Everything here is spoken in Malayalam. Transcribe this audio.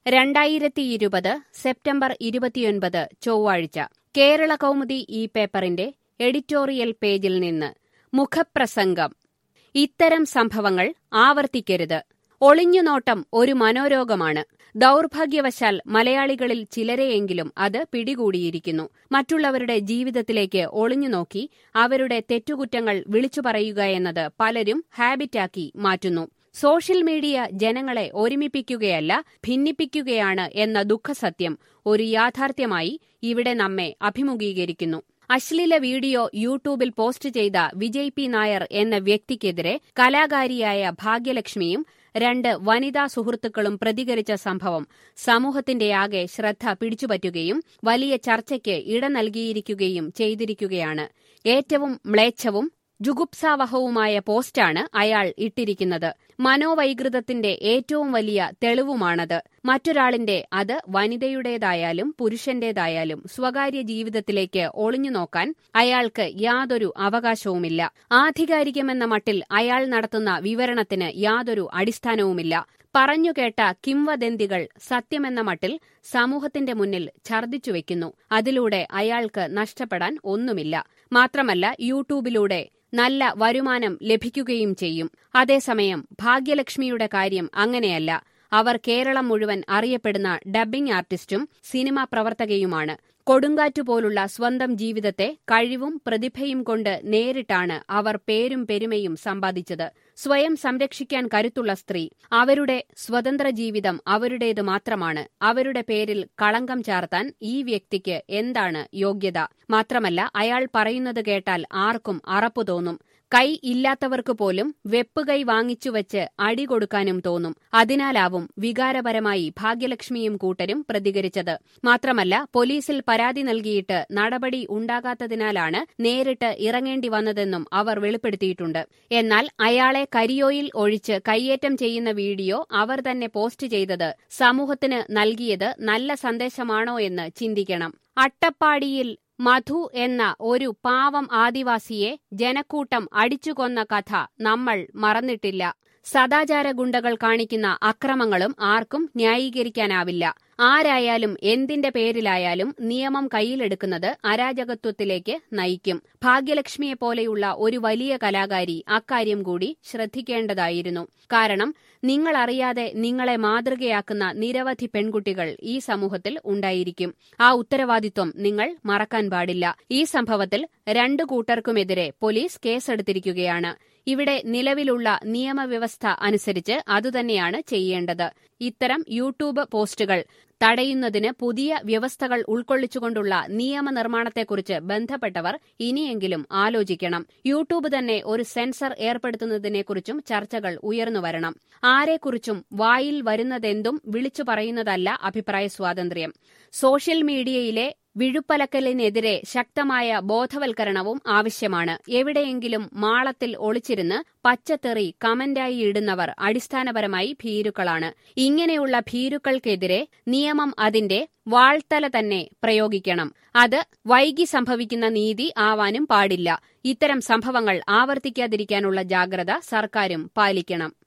രണ്ടായിരത്തി ഇരുപത് സെപ്റ്റംബർ ഇരുപത്തിയൊൻപത് ചൊവ്വാഴ്ച കേരള കൗമുദി ഈ പേപ്പറിന്റെ എഡിറ്റോറിയൽ പേജിൽ നിന്ന് മുഖപ്രസംഗം ഇത്തരം സംഭവങ്ങൾ ആവർത്തിക്കരുത് ഒളിഞ്ഞുനോട്ടം ഒരു മനോരോഗമാണ് ദൗർഭാഗ്യവശാൽ മലയാളികളിൽ ചിലരെയെങ്കിലും അത് പിടികൂടിയിരിക്കുന്നു മറ്റുള്ളവരുടെ ജീവിതത്തിലേക്ക് ഒളിഞ്ഞുനോക്കി അവരുടെ തെറ്റുകുറ്റങ്ങൾ വിളിച്ചു പറയുക എന്നത് പലരും ഹാബിറ്റാക്കി മാറ്റുന്നു സോഷ്യൽ മീഡിയ ജനങ്ങളെ ഒരുമിപ്പിക്കുകയല്ല ഭിന്നിപ്പിക്കുകയാണ് എന്ന ദുഃഖസത്യം ഒരു യാഥാർത്ഥ്യമായി ഇവിടെ നമ്മെ അഭിമുഖീകരിക്കുന്നു അശ്ലീല വീഡിയോ യൂട്യൂബിൽ പോസ്റ്റ് ചെയ്ത വിജയ് പി നായർ എന്ന വ്യക്തിക്കെതിരെ കലാകാരിയായ ഭാഗ്യലക്ഷ്മിയും രണ്ട് വനിതാ സുഹൃത്തുക്കളും പ്രതികരിച്ച സംഭവം സമൂഹത്തിന്റെയാകെ ശ്രദ്ധ പിടിച്ചുപറ്റുകയും വലിയ ചർച്ചയ്ക്ക് ഇട നൽകിയിരിക്കുകയും ചെയ്തിരിക്കുകയാണ് ഏറ്റവും മ്ലേച്ഛവും ജുഗുപ്സാവഹവുമായ പോസ്റ്റാണ് അയാൾ ഇട്ടിരിക്കുന്നത് മനോവൈകൃതത്തിന്റെ ഏറ്റവും വലിയ തെളിവുമാണത് മറ്റൊരാളിന്റെ അത് വനിതയുടേതായാലും പുരുഷന്റേതായാലും സ്വകാര്യ ജീവിതത്തിലേക്ക് ഒളിഞ്ഞുനോക്കാൻ അയാൾക്ക് യാതൊരു അവകാശവുമില്ല ആധികാരികമെന്ന മട്ടിൽ അയാൾ നടത്തുന്ന വിവരണത്തിന് യാതൊരു അടിസ്ഥാനവുമില്ല പറഞ്ഞുകേട്ട കിംവദന്തികൾ സത്യമെന്ന മട്ടിൽ സമൂഹത്തിന്റെ മുന്നിൽ ഛർദിച്ചുവെക്കുന്നു അതിലൂടെ അയാൾക്ക് നഷ്ടപ്പെടാൻ ഒന്നുമില്ല മാത്രമല്ല യൂട്യൂബിലൂടെ നല്ല വരുമാനം ലഭിക്കുകയും ചെയ്യും അതേസമയം ഭാഗ്യലക്ഷ്മിയുടെ കാര്യം അങ്ങനെയല്ല അവർ കേരളം മുഴുവൻ അറിയപ്പെടുന്ന ഡബ്ബിംഗ് ആർട്ടിസ്റ്റും സിനിമാ പ്രവർത്തകയുമാണ് കൊടുങ്കാറ്റുപോലുള്ള സ്വന്തം ജീവിതത്തെ കഴിവും പ്രതിഭയും കൊണ്ട് നേരിട്ടാണ് അവർ പേരും പെരുമയും സമ്പാദിച്ചത് സ്വയം സംരക്ഷിക്കാൻ കരുത്തുള്ള സ്ത്രീ അവരുടെ സ്വതന്ത്ര ജീവിതം അവരുടേത് മാത്രമാണ് അവരുടെ പേരിൽ കളങ്കം ചാർത്താൻ ഈ വ്യക്തിക്ക് എന്താണ് യോഗ്യത മാത്രമല്ല അയാൾ പറയുന്നത് കേട്ടാൽ ആർക്കും അറപ്പു തോന്നും കൈ ഇല്ലാത്തവർക്ക് പോലും വെപ്പുകൈ വാങ്ങിച്ചുവച്ച് അടി കൊടുക്കാനും തോന്നും അതിനാലാവും വികാരപരമായി ഭാഗ്യലക്ഷ്മിയും കൂട്ടരും പ്രതികരിച്ചത് മാത്രമല്ല പോലീസിൽ പരാതി നൽകിയിട്ട് നടപടി ഉണ്ടാകാത്തതിനാലാണ് നേരിട്ട് ഇറങ്ങേണ്ടി വന്നതെന്നും അവർ വെളിപ്പെടുത്തിയിട്ടുണ്ട് എന്നാൽ അയാളെ കരിയോയിൽ ഒഴിച്ച് കയ്യേറ്റം ചെയ്യുന്ന വീഡിയോ അവർ തന്നെ പോസ്റ്റ് ചെയ്തത് സമൂഹത്തിന് നൽകിയത് നല്ല സന്ദേശമാണോ എന്ന് ചിന്തിക്കണം അട്ടപ്പാടിയിൽ മധു എന്ന ഒരു പാവം ആദിവാസിയെ ജനക്കൂട്ടം അടിച്ചുകൊന്ന കഥ നമ്മൾ മറന്നിട്ടില്ല സദാചാര ഗുണ്ടകൾ കാണിക്കുന്ന അക്രമങ്ങളും ആർക്കും ന്യായീകരിക്കാനാവില്ല ആരായാലും എന്തിന്റെ പേരിലായാലും നിയമം കയ്യിലെടുക്കുന്നത് അരാജകത്വത്തിലേക്ക് നയിക്കും ഭാഗ്യലക്ഷ്മിയെപ്പോലെയുള്ള ഒരു വലിയ കലാകാരി അക്കാര്യം കൂടി ശ്രദ്ധിക്കേണ്ടതായിരുന്നു കാരണം നിങ്ങളറിയാതെ നിങ്ങളെ മാതൃകയാക്കുന്ന നിരവധി പെൺകുട്ടികൾ ഈ സമൂഹത്തിൽ ഉണ്ടായിരിക്കും ആ ഉത്തരവാദിത്വം നിങ്ങൾ മറക്കാൻ പാടില്ല ഈ സംഭവത്തിൽ രണ്ടു കൂട്ടർക്കുമെതിരെ പോലീസ് കേസെടുത്തിരിക്കുകയാണ് ഇവിടെ നിലവിലുള്ള നിയമവ്യവസ്ഥ അനുസരിച്ച് അതുതന്നെയാണ് ചെയ്യേണ്ടത് ഇത്തരം യൂട്യൂബ് പോസ്റ്റുകൾ തടയുന്നതിന് പുതിയ വ്യവസ്ഥകൾ ഉൾക്കൊള്ളിച്ചുകൊണ്ടുള്ള നിയമനിർമ്മാണത്തെക്കുറിച്ച് ബന്ധപ്പെട്ടവർ ഇനിയെങ്കിലും ആലോചിക്കണം യൂട്യൂബ് തന്നെ ഒരു സെൻസർ ഏർപ്പെടുത്തുന്നതിനെക്കുറിച്ചും ചർച്ചകൾ ഉയർന്നുവരണം ആരെക്കുറിച്ചും വായിൽ വരുന്നതെന്തും വിളിച്ചു പറയുന്നതല്ല അഭിപ്രായ സ്വാതന്ത്ര്യം സോഷ്യൽ മീഡിയയിലെ വിഴുപ്പലക്കലിനെതിരെ ശക്തമായ ബോധവൽക്കരണവും ആവശ്യമാണ് എവിടെയെങ്കിലും മാളത്തിൽ ഒളിച്ചിരുന്ന് പച്ചത്തെറി കമന്റായി ഇടുന്നവർ അടിസ്ഥാനപരമായി ഭീരുക്കളാണ് ഇങ്ങനെയുള്ള ഭീരുക്കൾക്കെതിരെ നിയമം അതിന്റെ വാൾത്തല തന്നെ പ്രയോഗിക്കണം അത് വൈകി സംഭവിക്കുന്ന നീതി ആവാനും പാടില്ല ഇത്തരം സംഭവങ്ങൾ ആവർത്തിക്കാതിരിക്കാനുള്ള ജാഗ്രത സർക്കാരും പാലിക്കണം